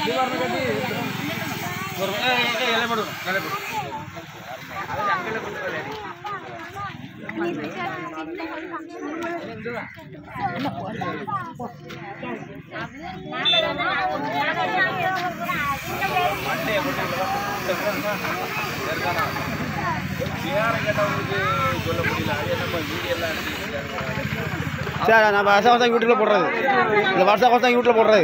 ஒரு ஏய், ஏய், ஏய், இலை போடு, இலை போடு. சரி நம்ம வருஷம் வருஷம் வீட்டுக்குள்ள போடுறது இந்த வருஷம் வருஷம் வீட்டில் போடுறது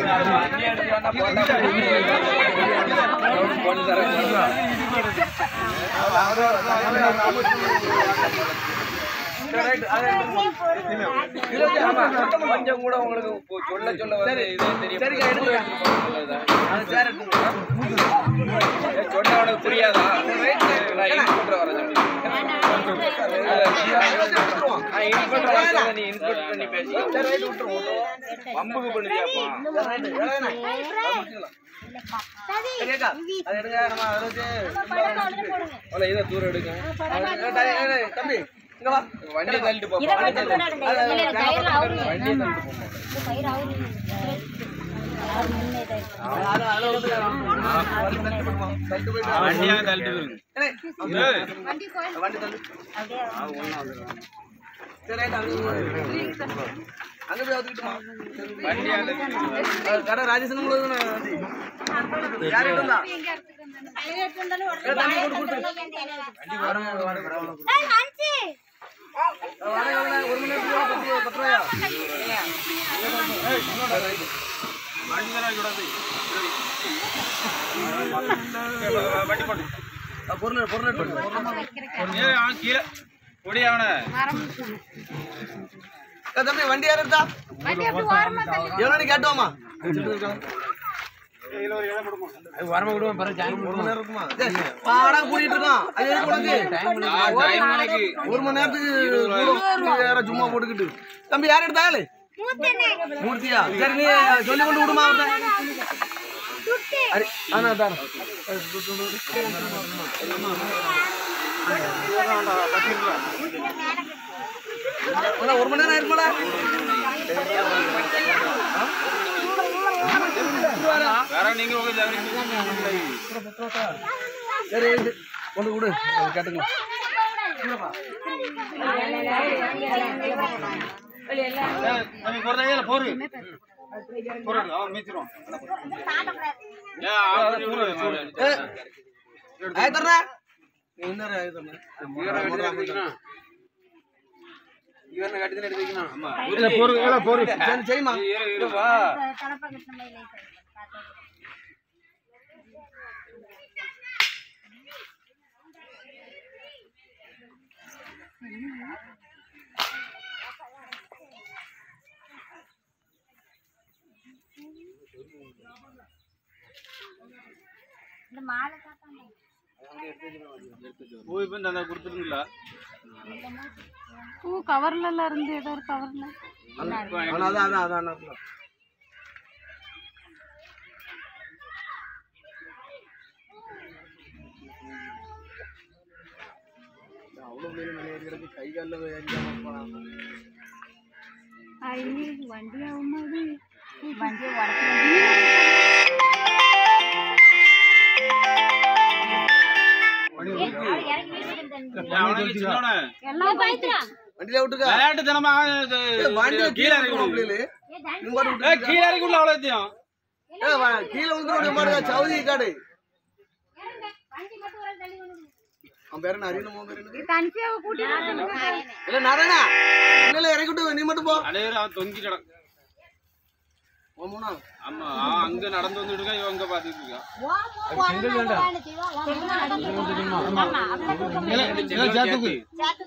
கொஞ்சம் கூட உங்களுக்கு இப்போ சொல்ல சொல்ல வந்து இது தெரியும் சொன்ன உனக்கு புரியாதா நான் இன்ஸ்பெக்டர் வர சொல்லி நான் இன்ஸ்பெக்டர் வர சொல்ல நீ இன்ஸ்பெக்டர் பண்ணி பேசி வம்புக்கு பண்ணுறியாப்பா அவ்வளோ இதை தூரம் எடுங்க தம்பி இங்க வா வண்டி தள்ளிட்டு போப்பா வண்டி தள்ளிட்டு வண்டியை தள்ளிட்டு போ. வண்டியாக தள்ளிட்டு போயிருங்க வண்டி தள்ளு சரி ரைட் அங்க போய் அங்க போய் ஒதுக்கிட்டுமா வண்டியாக தள்ளிட்டு கடை ராஜேஷன் உங்களுக்கு வண்டி யார் இருந்தா வரேன் வரேன் ஒரு மணி நேரத்துக்கு பத்து பத்து ரூபாயா வண்டி தான் கூடாது வண்டி போட்டு பொருள் பொருள் பொருள் ஏய் அவன் கீழே ஒடி அவனை தம்பி வண்டி யார் எடுத்தா எவ்வளோ கேட்டுவாமா வரம விடுவோம் பிறகு ஒரு மணி நேரம் இருக்குமா பாடா கூட்டிட்டு இருக்கோம் அது எதுக்கு உனக்கு டைம் மணிக்கு ஒரு மணி நேரத்துக்கு கூடும். நீ வேற சும்மா போட்டுக்கிட்டு தம்பி யார் எடுத்தா ஆளு மூர்த்தியா சரி நீ சொல்லி கொண்டு விடுமா அவர்ட்ட. அரி, ஆனா அதான். அண்ணா, ஒரு மணி நேரம் ஆயிருமாடா வேற நீங்க உங்க ஜாகிரதை சரி இது கொண்டு விடு அது கேட்டுக்கலாம் நம்ம போறதே இல்ல போரு போரு அவன் மீச்சிரும் ஏ ஆளு ஊரு ஆயிரத்தா நீ இன்னொரு ஆயிரத்தா இவனை கட்டி தான் எடுத்துக்கணும் ஆமா இல்ல போரு இல்ல போரு சரி சரிம்மா இரு இரு வா பூ இப்போ இந்த கொடுத்துருங்களா பூ கவர்ல எல்லாம் இருந்து ஏதோ ஒரு கவர்ல அதான் அதான் அதான் அதான் அதான் அவ்வளோ மீன் வெளியே இருக்கிறது கை காலில் எங்கேயாம போனாங்க அய்யே வண்டி ஆகும்போது வண்டி அவனுக்கு சின்னவனே எல்லாம் வண்டியில விட்டுக்க விளையாட்டு தினமா வண்டியில கீழே இறக்கி விடு. பிள்ளைகளு நீ பாட்டு விட்டு ஏய், கீழே இறக்கி விடல அவ்வளோத்தையும் ஏய், வா- கீழே விழுந்து பாருங்க சவுதி காடு அவன் பேர் என்ன அறியணும் உன் பேர் என்ன கன்சியாவை கூட்டிட்டு இல்ல நாராயணா இல்ல இல்ல இறக்கி விட்டு நீ மட்டும் போ அடையிற அவன் தொங்கி கிடக்கு உன் மூணா ஆமா அவன் அங்க நடந்து வந்துட்டு இருக்கான் இவன் அங்க பாத்துட்டு இருக்கான் சேர்த்துக்கு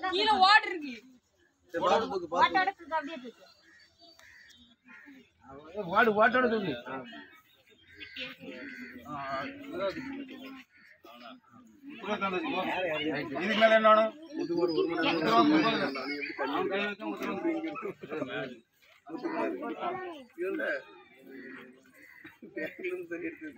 சரி பார்த்து தூக்கு பார்த்து வாடு வாட்டோட தூக்கு இதுக்கு மேல என்ன வேணும் அவன் கை வச்சா முத்துறோம். இல்ல பேர்ல சரி இருக்கு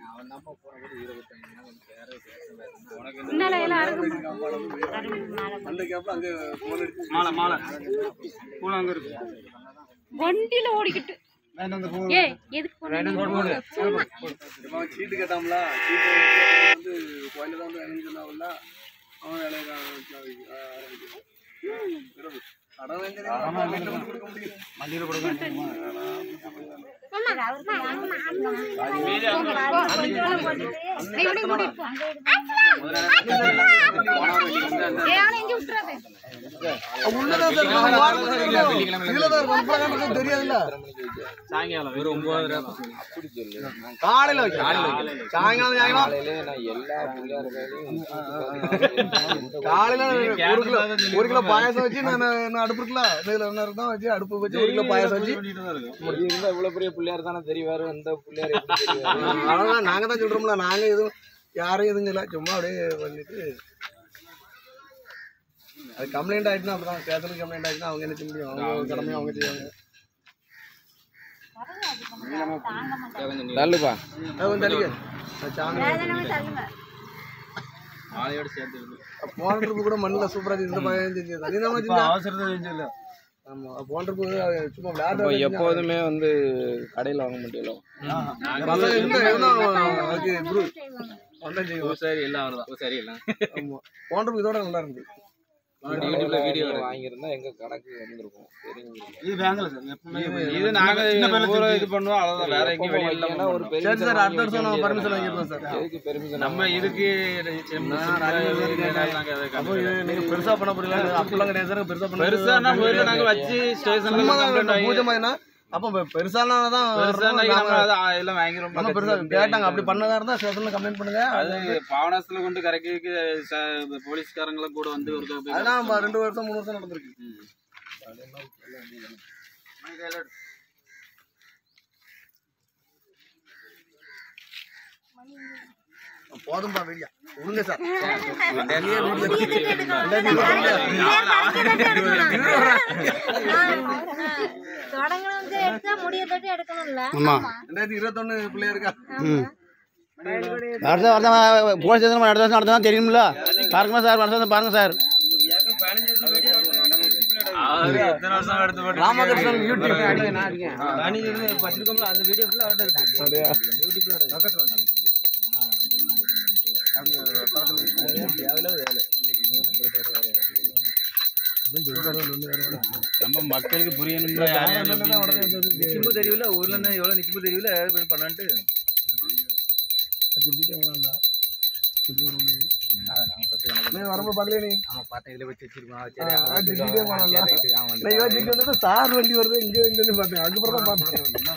முன்னால எல்லாம் அந்த கேப்ல அங்க போன் அடிச்சு மாலை மாலை பூனை அங்க இருக்கு வண்டியில ஓடிக்கிட்டு ஏய் எதுக்கு போன சும்மா சீட்டு கேட்டாம்ல சீட்டு வந்து கோயில தான் வந்து வேணும்னு சொன்னாவில்ல அவன் வேலையை ஆரம்பிக்கும் கடன் வாங்கி கொடுக்க முடியும் உள்ளதான் சார் நான் வாரத்துல இருக்கோம். இதுலதான் இருக்கும். இப்பதான் எனக்கு தெரியாதுல்ல சாயங்காலம் வெறும் ஒன்பது காலையில வைக்கலாம் சாயங்காலம் சாயங்காலம் காலையில ஒரு கிலோ ஒரு கிலோ பாயாசம் வச்சு நான் நான் அடுப்பு இருக்குல்ல இதுல என்ன தான் வச்சு அடுப்பு வச்சு ஒரு கிலோ பாயாசம் வச்சு இவ்வளவு பெரிய பிள்ளையார் தானே தெரிவாரு இந்த பிள்ளையார் அவ்வளவுதான் நாங்க தான் சொல்றோம்ல நாங்க எதுவும் யாரும் எதுவும் இல்லை சும்மா அப்படியே பண்ணிட்டு அது கம்ப்ளைண்ட் ஆயிட்டுனா அப்படிதான் ஸ்டேஷனுக்கு கம்ப்ளைண்ட் ஆயிட்டுனா அவங்க என்ன செய்ய முடியும் அவங்க கடமையை அவங்க செய்வாங்க நல்லுப்பா அது வந்து அடிக்க அது சாமி ஆளையோட சேர்த்து போன ட்ரிப்பு கூட மண்ணில் சூப்பராக இந்த பையன் செஞ்சது நீ தான் செஞ்சா அவசரத்தை செஞ்சல ஆமா போன ட்ரிப்பு சும்மா விளையாட்டு எப்போதுமே வந்து கடையில் வாங்க முடியல பசங்க இருந்தா இருந்தா அதுக்கு குரு வந்தா செய்வோம் சரி எல்லாம் வருதான் சரி எல்லாம் ஆமா போன ட்ரிப்பு இதோட நல்லா இருந்து யூடியூப்ல வீடியோ வாங்கியிருந்தா எங்க கணக்கு வந்திருக்கும் இது பேங்க்ல சார் எப்பவுமே இது நாங்க ஊரை இது பண்ணுவோம் அவ்வளவுதான் வேற எங்கேயும் வெளியில ஒரு சரி சார் அடுத்த வருஷம் நம்ம பர்மிஷன் வாங்கிடுறோம் சார் எதுக்கு பெருமிஷன் நம்ம இதுக்கு அப்போ இது நீங்க பெருசா பண்ண போறீங்களா அப்படிலாம் கிடையாது சார் பெருசா பண்ண பெருசா போயில நாங்க வச்சு ஸ்டேஷன்ல சும்மா கம்ப்ளைண்ட் தான் பூஜை மாதிரினா அப்போ பெருசானா தான் பெருசா வர்றோம். நம்ம நாங்க- அதை எல்லாம் வாங்கிரும் நம்ம பெருசா கேட்டாங்க அப்படி பண்ணதா இருந்தா ஸ்டேஷன்ல கம்ப்ளைண்ட் பண்ணுங்க அது பாவனாசத்துல கொண்டு கரைக்கிறதுக்கு ச- போலீஸ்காரங்களும் கூட வந்து ஒரு தடவை போய் அதெல்லாம் நம்ம ரெண்டு வருஷம் மூணு வருஷம் நடந்திருக்கு போதும்பா வெளியா விடுங்க சார் டெல்லியே வீடியோ தொடங்கணும் எடுத்தா முடிய தொட்டு எடுக்கணும்ல ஆமா ரெண்டாயிரத்தி இருபத்தொன்னு பிள்ளையா இருக்கா ம் வருஷம் வருஷம் போலீஸ் ஸ்டேஷன் அடுத்த வருஷம் நடத்தலாம் தெரியுமில்ல பாருங்க சார் வருஷம் பாருங்க சார் எத்தனை வருஷம் எடுத்து போட்டு ராமகிருஷ்ணன் யூடியூப் வச்சிருக்கோம்ல அந்த வீடியோ ஃபுல்லா அவர்ட்ட இருக்கு நம்ம மக்களுக்கு புரியணும்ல யார் யார் எப்படி நிக்கும்போது தெரியல ஊர்ல இருந்து எவ்வளவு நிக்கும்போது தெரியல பண்ணான்ட்டு வரும்போது பார்க்கலையே நீ ஆமா பார்த்தேன் இதுல வச்சு வச்சிருக்கோம் ஆ, திடீர்னு போனோம்ல. நான் யோசிச்சுட்டு வந்தது சார் வண்டி வருது இங்க இருந்து பார்த்தேன் அதுக்கப்புறம் தான் பார்த்தேன்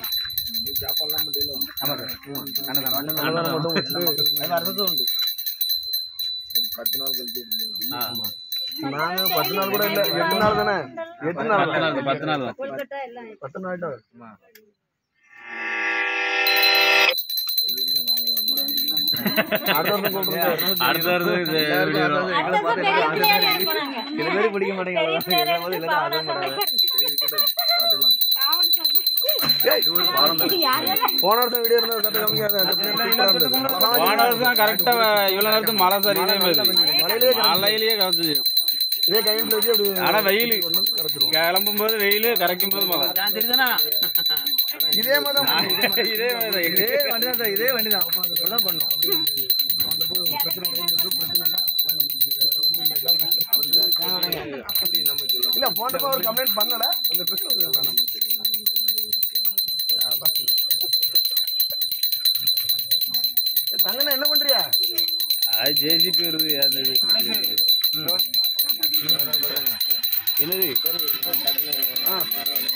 அன்னதானம் மட்டும் வச்சுட்டு வருஷத்தும் உண்டு நாங்க பத்து நாள் கூட இல்ல எட்டு நாள் தானே எட்டு நாள் பத்து நாள் தான் கொல்கட்டா எல்லாம் பத்து நாள் தான் அடுத்த வருஷம் கூப்பிடுங்க. அடுத்த வருஷம் இது சில பேர் பிடிக்க மாட்டேங்கிறாங்க போன வருஷம் வீடியோ இருந்தா கட்ட காமிக்காத அந்த பிள்ளை சூப்பரா இருந்தது. போன வருஷம் கரெக்டா இவ்வளவு நேரத்துக்கு மழை சார் இதே மாதிரி மழையிலேயே கவுத்துச்சு இதே கையில் வச்சு அப்படி ஆனா வெயில் கரைச்சிருவோம் கிளம்பும் போது வெயில் கரைக்கும் போது மழை இதே மாதிரி தான் இதே மாதிரி தான். இதே வண்டி தான் சார், இதே வண்டி தான் இப்படிதான் பண்ணோம் இல்ல போனப்ப ஒரு கம்ப்ளைண்ட் பண்ணல அந்த ட்ரெஸ் தங்கண்ணா என்ன பண்றியா அது ஜேசிபி வருது அது என்னது ஆ